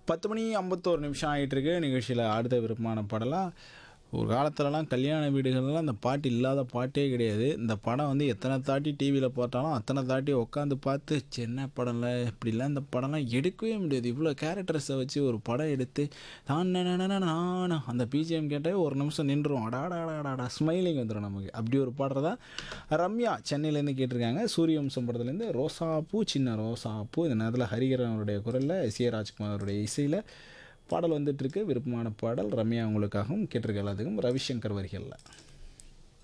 பத்து மணி ஐம்பத்தோரு நிமிஷம் ஆகிட்டுருக்கு நிகழ்ச்சியில் அடுத்த விருப்பமான பாடலாம் ஒரு காலத்துலலாம் கல்யாண வீடுகள்லாம் இந்த பாட்டு இல்லாத பாட்டே கிடையாது இந்த படம் வந்து எத்தனை தாட்டி டிவியில் போட்டாலும் அத்தனை தாட்டி உட்காந்து பார்த்து சின்ன படம்ல இப்படிலாம் இந்த படம்லாம் எடுக்கவே முடியாது இவ்வளோ கேரக்டர்ஸை வச்சு ஒரு படம் எடுத்து நான் நானா அந்த பிஜிஎம் கேட்டாவே ஒரு நிமிஷம் நின்றுரும் அடாடாடாடா ஸ்மைலிங் வந்துடும் நமக்கு அப்படி ஒரு பாடுறதா ரம்யா சென்னையிலேருந்து கேட்டிருக்காங்க சூரியவம்சம் படத்துலேருந்து ரோசாப்பூ சின்ன ரோசாப்பூ இந்த நேரத்தில் ஹரிகரன் அவருடைய குரலில் எஸ் ஏ ராஜ்குமாரோடைய இசையில் பாடல் வந்துட்டுருக்கு விருப்பமான பாடல் ரம்யா உங்களுக்காகவும் கேட்டிருக்க எல்லாத்துக்கும் ரவிசங்கர் வரிகளில்